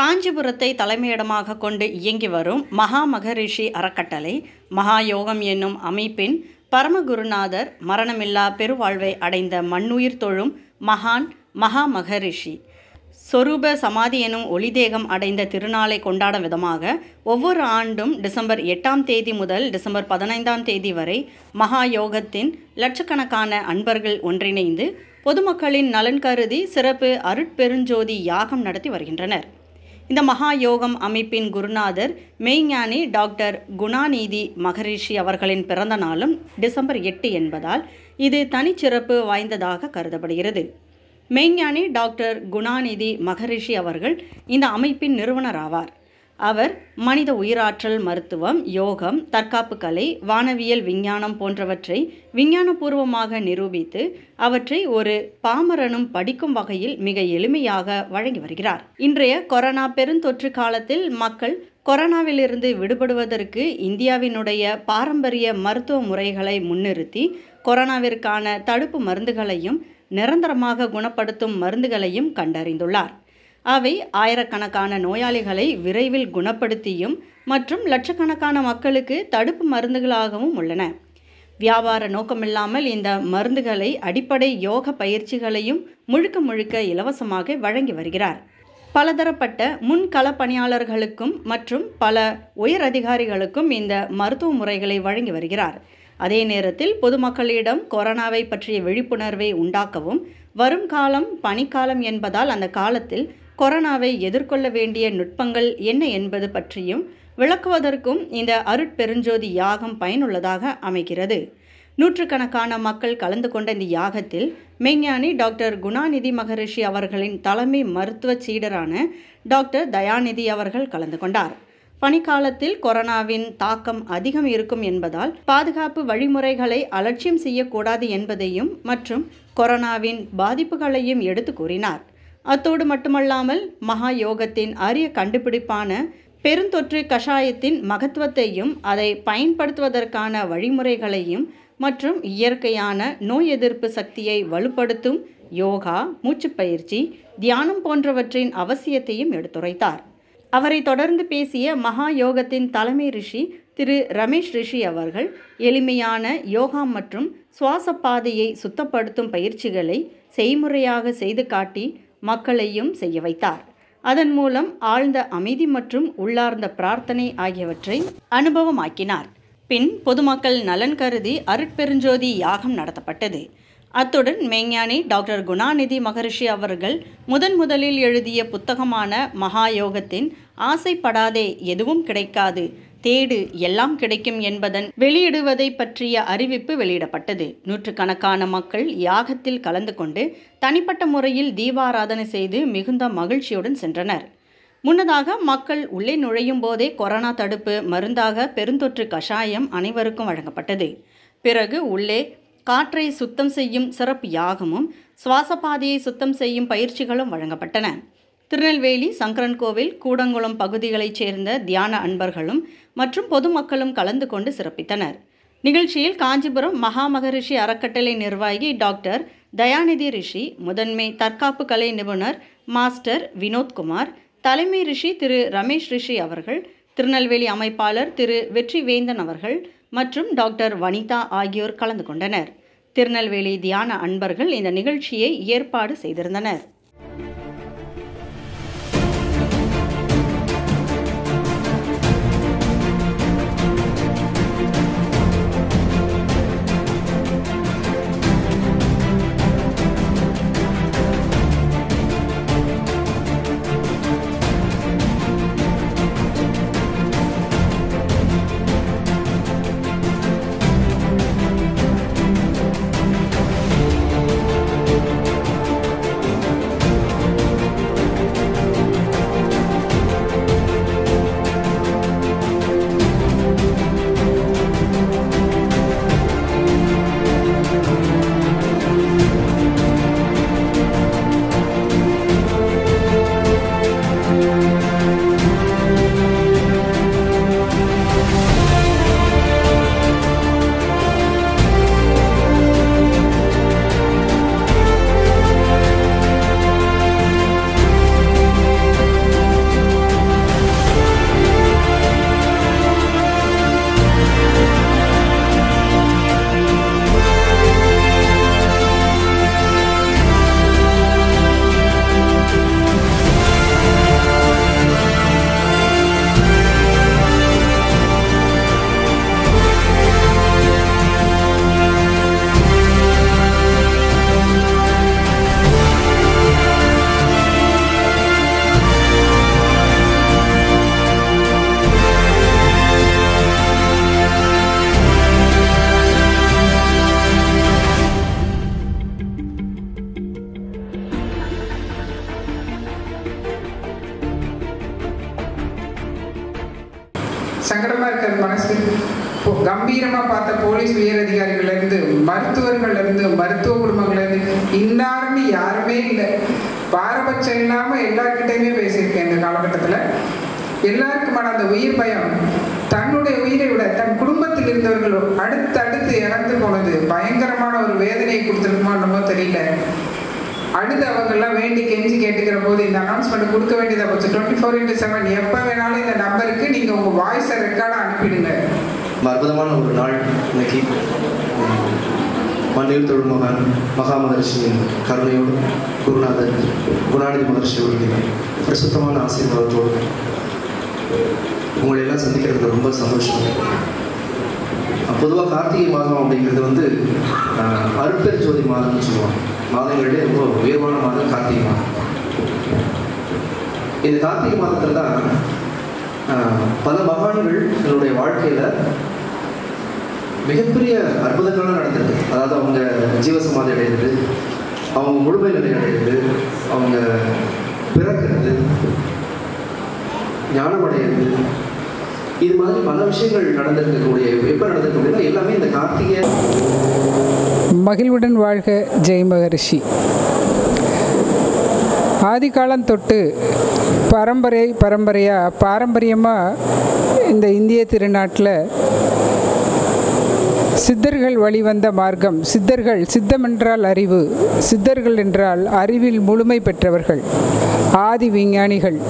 காஞ்சிபுரத்தை தலைமையிடமாக கொண்டு இயங்கி வரும் மகா மகரிஷி அறக்கட்டளை மகாயோகம் என்னும் அமைப்பின் பரமகுருநாதர் மரணமில்லா பெருவாழ்வை அடைந்த மண்ணுயிர் தொழும் மகான் மகா மகரிஷி சொரூப சமாதி எனும் ஒளிதேகம் அடைந்த திருநாளை கொண்டாடும் விதமாக ஒவ்வொரு ஆண்டும் டிசம்பர் எட்டாம் தேதி முதல் டிசம்பர் பதினைந்தாம் தேதி வரை மகா யோகத்தின் லட்சக்கணக்கான அன்பர்கள் ஒன்றிணைந்து பொதுமக்களின் நலன் கருதி சிறப்பு அருட்பெருஞ்சோதி யாகம் நடத்தி வருகின்றனர் இந்த மகா யோகம் அமைப்பின் குருநாதர் மெய்ஞானி டாக்டர் குணாநீதி மகரிஷி அவர்களின் பிறந்த நாளும் டிசம்பர் எட்டு என்பதால் இது தனிச்சிறப்பு வாய்ந்ததாக கருதப்படுகிறது மெய்ஞானி டாக்டர் குணாநிதி மகரிஷி அவர்கள் இந்த அமைப்பின் நிறுவனர் ஆவார் அவர் மனித உயிராற்றல் மருத்துவம் யோகம் தற்காப்பு கலை வானவியல் விஞ்ஞானம் போன்றவற்றை விஞ்ஞானபூர்வமாக நிரூபித்து அவற்றை ஒரு பாமரனும் படிக்கும் வகையில் மிக எளிமையாக வழங்கி வருகிறார் இன்றைய கொரோனா பெருந்தொற்று காலத்தில் மக்கள் கொரோனாவிலிருந்து விடுபடுவதற்கு இந்தியாவினுடைய பாரம்பரிய மருத்துவ முறைகளை முன்னிறுத்தி கொரோனாவிற்கான தடுப்பு மருந்துகளையும் நிரந்தரமாக குணப்படுத்தும் மருந்துகளையும் கண்டறிந்துள்ளார் அவை ஆயிரக்கணக்கான நோயாளிகளை விரைவில் குணப்படுத்தியும் மற்றும் லட்சக்கணக்கான மக்களுக்கு தடுப்பு மருந்துகளாகவும் உள்ளன வியாபார நோக்கமில்லாமல் இந்த மருந்துகளை அடிப்படை யோக பயிற்சிகளையும் முழுக்க முழுக்க இலவசமாக வழங்கி வருகிறார் பலதரப்பட்ட முன்கள பணியாளர்களுக்கும் மற்றும் பல உயர் அதிகாரிகளுக்கும் இந்த மருத்துவ முறைகளை வழங்கி வருகிறார் அதே நேரத்தில் பொதுமக்களிடம் கொரோனாவை பற்றிய விழிப்புணர்வை உண்டாக்கவும் வரும் காலம் பனிக்காலம் என்பதால் அந்த காலத்தில் கொரோனாவை எதிர்கொள்ள வேண்டிய நுட்பங்கள் என்ன என்பது பற்றியும் விளக்குவதற்கும் இந்த அருட்பெருஞ்சோதி யாகம் பயனுள்ளதாக அமைகிறது நூற்றுக்கணக்கான மக்கள் கலந்து கொண்ட இந்த யாகத்தில் மெய்ஞானி டாக்டர் குணாநிதி மகரிஷி அவர்களின் தலைமை மருத்துவ சீடரான டாக்டர் தயாநிதி அவர்கள் கலந்து கொண்டார் பனிக்காலத்தில் கொரோனாவின் தாக்கம் அதிகம் இருக்கும் என்பதால் பாதுகாப்பு வழிமுறைகளை அலட்சியம் செய்யக்கூடாது என்பதையும் மற்றும் கொரோனாவின் பாதிப்புகளையும் எடுத்து கூறினார் அத்தோடு மட்டுமல்லாமல் மகா யோகத்தின் அரிய கண்டுபிடிப்பான பெருந்தொற்று கஷாயத்தின் மகத்துவத்தையும் அதை பயன்படுத்துவதற்கான வழிமுறைகளையும் மற்றும் இயற்கையான நோய் எதிர்ப்பு சக்தியை வலுப்படுத்தும் யோகா மூச்சுப்பயிற்சி தியானம் போன்றவற்றின் அவசியத்தையும் எடுத்துரைத்தார் அவரை தொடர்ந்து பேசிய மகா யோகத்தின் தலைமை ரிஷி திரு ரமேஷ் ரிஷி அவர்கள் எளிமையான யோகா மற்றும் சுவாச பாதையை சுத்தப்படுத்தும் பயிற்சிகளை செய்முறையாக செய்து காட்டி மக்களையும் செய்ய வைத்தார் அதன் மூலம் ஆழ்ந்த அமைதி மற்றும் உள்ளார்ந்த பிரார்த்தனை ஆகியவற்றை அனுபவமாக்கினார் பின் பொதுமக்கள் நலன் கருதி அருட்பெருஞ்சோதி யாகம் நடத்தப்பட்டது அத்துடன் மெய்ஞானி டாக்டர் குணாநிதி மகரிஷி அவர்கள் முதன் முதலில் எழுதிய புத்தகமான மகா யோகத்தின் ஆசைப்படாதே எதுவும் கிடைக்காது தேடு எல்லாம் கிடைக்கும் என்பதன் வெளியிடுவதை பற்றிய அறிவிப்பு வெளியிடப்பட்டது நூற்றுக்கணக்கான மக்கள் யாகத்தில் கலந்து கொண்டு தனிப்பட்ட முறையில் தீபாராதனை செய்து மிகுந்த மகிழ்ச்சியுடன் சென்றனர் முன்னதாக மக்கள் உள்ளே நுழையும் போதே கொரோனா தடுப்பு மருந்தாக பெருந்தொற்று கஷாயம் அனைவருக்கும் வழங்கப்பட்டது பிறகு உள்ளே காற்றை சுத்தம் செய்யும் சிறப்பு யாகமும் சுவாசப்பாதையை சுத்தம் செய்யும் பயிற்சிகளும் வழங்கப்பட்டன திருநெல்வேலி சங்கரன்கோவில் கூடங்குளம் பகுதிகளைச் சேர்ந்த தியான அன்பர்களும் மற்றும் பொதுமக்களும் கலந்து கொண்டு சிறப்பித்தனர் நிகழ்ச்சியில் காஞ்சிபுரம் மகா மகரிஷி அறக்கட்டளை நிர்வாகி டாக்டர் தயாநிதி ரிஷி முதன்மை தற்காப்பு கலை நிபுணர் மாஸ்டர் வினோத்குமார் தலைமை ரிஷி திரு ரமேஷ் ரிஷி அவர்கள் திருநெல்வேலி அமைப்பாளர் திரு வெற்றி வேந்தன் அவர்கள் மற்றும் டாக்டர் வனிதா ஆகியோர் கலந்து கொண்டனர் திருநெல்வேலி தியான அன்பர்கள் இந்த நிகழ்ச்சியை ஏற்பாடு செய்திருந்தனர் மனசு இப்போ கம்பீரமா பார்த்த போலீஸ் உயர் அதிகாரிகள்ல இருந்து மருத்துவர்கள்ல இருந்து மருத்துவ குடும்பங்கள்ல இருந்து இன்னாருன்னு யாருமே இல்லை பாரபட்சம் இல்லாம எல்லார்கிட்டயுமே பேசியிருக்கேன் இந்த காலகட்டத்துல எல்லாருக்குமான அந்த உயிர் பயம் தன்னுடைய உயிரை விட தன் குடும்பத்தில் இருந்தவர்கள் அடுத்து அடுத்து இறந்து போனது பயங்கரமான ஒரு வேதனையை கொடுத்துருக்குமோ என்னமோ தெரியல அழுது அவங்கெல்லாம் வேண்டி கெஞ்சி கேட்டுக்கிற போது இந்த அனௌன்ஸ்மெண்ட் கொடுக்க வேண்டியதை போச்சு டுவெண்ட்டி ஃபோர் இன்ட்டு செவன் எப்போ வேணாலும் இந்த நம்பருக்கு நீங்கள் உங்கள் வாய்ஸை ரெக்கார்டாக அனுப்பிடுங்க ரொம்ப அற்புதமான ஒரு நாள் இன்னைக்கு உம், மண்ணில் தொழில் மகான் மகா மகர்ஷியின் கருணையோடு குருநாதர் குணாநிதி மகர்ஷியோடைய பிரசுத்தமான ஆசீர்வாதத்தோடு உங்களை எல்லாம் சந்திக்கிறது ரொம்ப சந்தோஷம் பொதுவாக கார்த்திகை மாதம் அப்படிங்கிறது வந்து ஆஹ், அருட்பெரு ஜோதி மாதம்னு சொல்லுவாங்க மாதங்களிலே ரொம்ப உயர்வான மாதம் கார்த்திகை மாதம் இந்த கார்த்திகை மாதத்தில் தான் ஆஹ், பல மகான்கள் தன்னுடைய வாழ்க்கையில் மிகப்பெரிய அற்புதங்கள்லாம் நடந்திருக்கு அதாவது அவங்க ஜீவசமாதி அடைகிறது அவங்க முழுமை நிலை அடைகிறது அவங்க பிறக்கிறது ஞானம் அடைகிறது இது மாதிரி பல விஷயங்கள் நடந்திருக்கக்கூடிய எப்போ நடந்திருக்கு அப்படின்னா எல்லாமே இந்த கார்த்திகை மகிழ்வுடன் வாழ்க ஜெய் மகரிஷி ஆதிகாலம் தொட்டு பரம்பரை பரம்பரையாக பாரம்பரியமாக இந்த இந்திய திருநாட்டில் சித்தர்கள் வழிவந்த மார்க்கம் சித்தர்கள் சித்தம் என்றால் அறிவு சித்தர்கள் என்றால் அறிவில் முழுமை பெற்றவர்கள் ஆதி விஞ்ஞானிகள்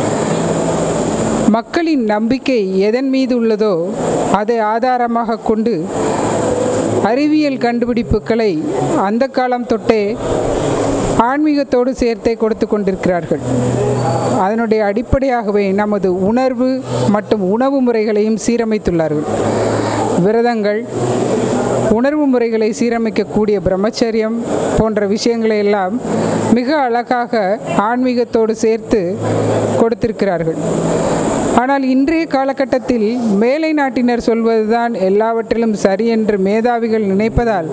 மக்களின் நம்பிக்கை எதன் மீது உள்ளதோ அதை ஆதாரமாக கொண்டு அறிவியல் கண்டுபிடிப்புகளை அந்த காலம் தொட்டே ஆன்மீகத்தோடு சேர்த்தே கொடுத்து கொண்டிருக்கிறார்கள் அதனுடைய அடிப்படையாகவே நமது உணர்வு மற்றும் உணவு முறைகளையும் சீரமைத்துள்ளார்கள் விரதங்கள் உணர்வு முறைகளை சீரமைக்கக்கூடிய பிரம்மச்சரியம் போன்ற விஷயங்களை எல்லாம் மிக அழகாக ஆன்மீகத்தோடு சேர்த்து கொடுத்திருக்கிறார்கள் ஆனால் இன்றைய காலகட்டத்தில் மேலை நாட்டினர் சொல்வதுதான் எல்லாவற்றிலும் சரி என்று மேதாவிகள் நினைப்பதால்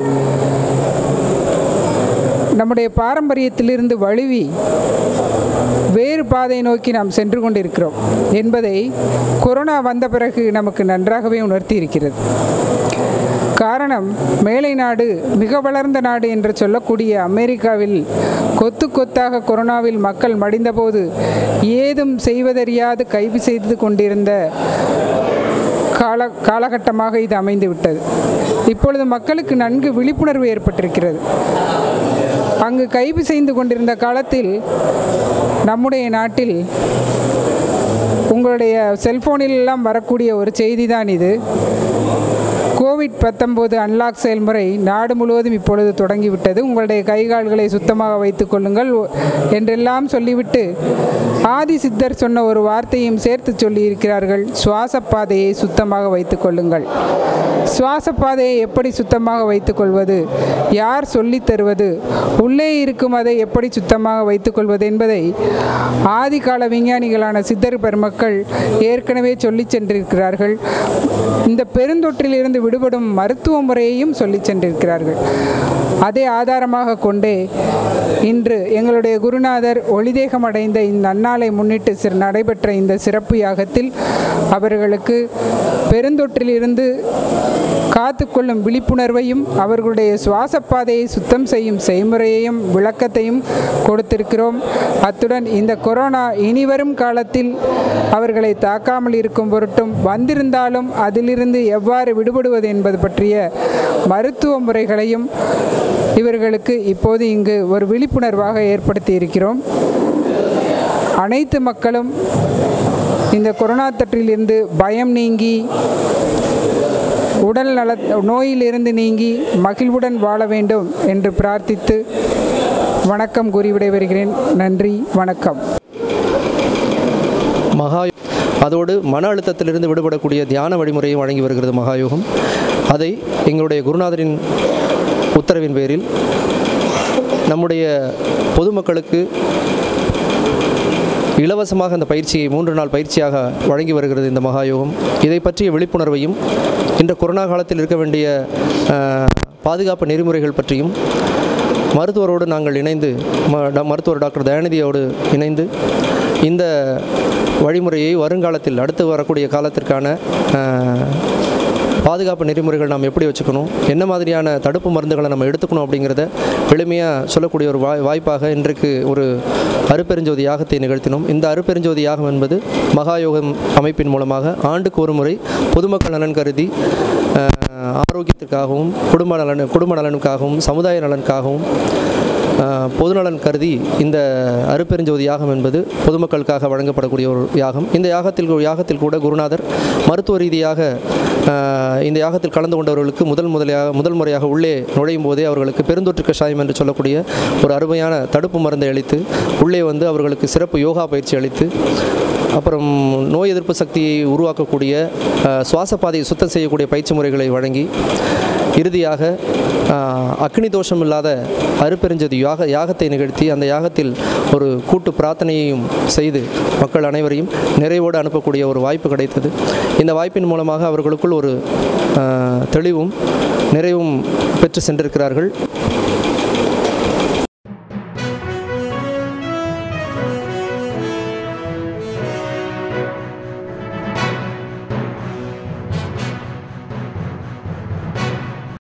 நம்முடைய பாரம்பரியத்திலிருந்து வழுவி வேறு பாதை நோக்கி நாம் சென்று கொண்டிருக்கிறோம் என்பதை கொரோனா வந்த பிறகு நமக்கு நன்றாகவே உணர்த்தி இருக்கிறது காரணம் மேலை நாடு மிக வளர்ந்த நாடு என்று சொல்லக்கூடிய அமெரிக்காவில் கொத்து கொத்தாக கொரோனாவில் மக்கள் மடிந்தபோது ஏதும் செய்வதறியாது கைது செய்து கொண்டிருந்த கால காலகட்டமாக இது அமைந்து விட்டது இப்பொழுது மக்களுக்கு நன்கு விழிப்புணர்வு ஏற்பட்டிருக்கிறது அங்கு கைது செய்து கொண்டிருந்த காலத்தில் நம்முடைய நாட்டில் உங்களுடைய செல்போனில் எல்லாம் வரக்கூடிய ஒரு செய்தி தான் இது கோவிட் பத்தொம்போது அன்லாக் செயல்முறை நாடு முழுவதும் இப்பொழுது தொடங்கிவிட்டது உங்களுடைய கைகால்களை சுத்தமாக வைத்துக் கொள்ளுங்கள் என்றெல்லாம் சொல்லிவிட்டு ஆதி சித்தர் சொன்ன ஒரு வார்த்தையும் சேர்த்து சொல்லியிருக்கிறார்கள் சுவாச பாதையை சுத்தமாக வைத்துக் கொள்ளுங்கள் சுவாச பாதையை எப்படி சுத்தமாக வைத்துக் கொள்வது யார் சொல்லித் தருவது உள்ளே இருக்கும் அதை எப்படி சுத்தமாக வைத்துக் கொள்வது என்பதை ஆதிகால விஞ்ஞானிகளான சித்தர் பெருமக்கள் ஏற்கனவே சொல்லிச் சென்றிருக்கிறார்கள் இந்த பெருந்தொற்றிலிருந்து விடுபடும் மருத்துவ முறையையும் சொல்லிச் சென்றிருக்கிறார்கள் அதை ஆதாரமாக கொண்டே இன்று எங்களுடைய குருநாதர் ஒளிதேகம் அடைந்த இந்த நன்னாளை முன்னிட்டு சிறு நடைபெற்ற இந்த சிறப்பு யாகத்தில் அவர்களுக்கு பெருந்தொற்றிலிருந்து காத்துக்கொள்ளும் விழிப்புணர்வையும் அவர்களுடைய சுவாச பாதையை சுத்தம் செய்யும் செய்முறையையும் விளக்கத்தையும் கொடுத்திருக்கிறோம் அத்துடன் இந்த கொரோனா இனிவரும் காலத்தில் அவர்களை தாக்காமல் இருக்கும் பொருட்டும் வந்திருந்தாலும் அதிலிருந்து எவ்வாறு விடுபடுவது என்பது பற்றிய மருத்துவ முறைகளையும் இவர்களுக்கு இப்போது இங்கு ஒரு விழிப்புணர்வாக ஏற்படுத்தி இருக்கிறோம் அனைத்து மக்களும் இந்த கொரோனா தொற்றிலிருந்து பயம் நீங்கி உடல் நல நோயிலிருந்து நீங்கி மகிழ்வுடன் வாழ வேண்டும் என்று பிரார்த்தித்து வணக்கம் கூறி விடைபெறுகிறேன் நன்றி வணக்கம் மகா அதோடு மன அழுத்தத்திலிருந்து விடுபடக்கூடிய தியான வழிமுறையை வழங்கி வருகிறது மகாயோகம் அதை எங்களுடைய குருநாதரின் உத்தரவின் பேரில் நம்முடைய பொதுமக்களுக்கு இலவசமாக இந்த பயிற்சியை மூன்று நாள் பயிற்சியாக வழங்கி வருகிறது இந்த மகாயோகம் இதை பற்றிய விழிப்புணர்வையும் இந்த கொரோனா காலத்தில் இருக்க வேண்டிய அஹ், பாதுகாப்பு நெறிமுறைகள் பற்றியும் மருத்துவரோடு நாங்கள் இணைந்து ம- ட- மருத்துவர் டாக்டர் தயாநிதியோடு இணைந்து இந்த வழிமுறையை வருங்காலத்தில் அடுத்து வரக்கூடிய காலத்திற்கான அஹ், பாதுகாப்பு நெறிமுறைகள் நாம் எப்படி வச்சுக்கணும் என்ன மாதிரியான தடுப்பு மருந்துகளை நம்ம எடுத்துக்கணும் அப்படிங்கிறத எளிமையாக சொல்லக்கூடிய ஒரு வாய் வாய்ப்பாக இன்றைக்கு ஒரு அருப்பெருஞ்சோதி யாகத்தை நிகழ்த்தினோம் இந்த அருப்பெருஞ்சோதி யாகம் என்பது மகாயோகம் அமைப்பின் மூலமாக ஆண்டுக்கு ஒரு முறை பொதுமக்கள் நலன் கருதி அஹ், ஆரோக்கியத்திற்காகவும் குடும்ப நலன் குடும்ப நலனுக்காகவும் சமுதாய நலனுக்காகவும் அஹ், பொதுநலன் கருதி இந்த அருப்பெருஞ்சோதி யாகம் என்பது பொதுமக்களுக்காக வழங்கப்படக்கூடிய ஒரு யாகம் இந்த யாகத்தில் யாகத்தில் கூட குருநாதர் மருத்துவ ரீதியாக அஹ், இந்த யாகத்தில் கலந்து கொண்டவர்களுக்கு முதல் முதலையாக முதல் முறையாக உள்ளே நுழையும் போதே அவர்களுக்கு பெருந்தொற்று கஷாயம் என்று சொல்லக்கூடிய ஒரு அருமையான தடுப்பு மருந்தை அளித்து உள்ளே வந்து அவர்களுக்கு சிறப்பு யோகா பயிற்சி அளித்து அப்புறம் நோய் எதிர்ப்பு சக்தியை உருவாக்கக்கூடிய அஹ், சுவாச பாதையை சுத்தம் செய்யக்கூடிய பயிற்சி முறைகளை வழங்கி இறுதியாக அஹ், அக்னி தோஷம் இல்லாத அருப்பெருஞ்சது யாக யாகத்தை நிகழ்த்தி அந்த யாகத்தில் ஒரு கூட்டு பிரார்த்தனையையும் செய்து மக்கள் அனைவரையும் நிறைவோடு அனுப்பக்கூடிய ஒரு வாய்ப்பு கிடைத்தது இந்த வாய்ப்பின் மூலமாக அவர்களுக்குள் ஒரு அஹ், தெளிவும் நிறைவும் பெற்று சென்றிருக்கிறார்கள்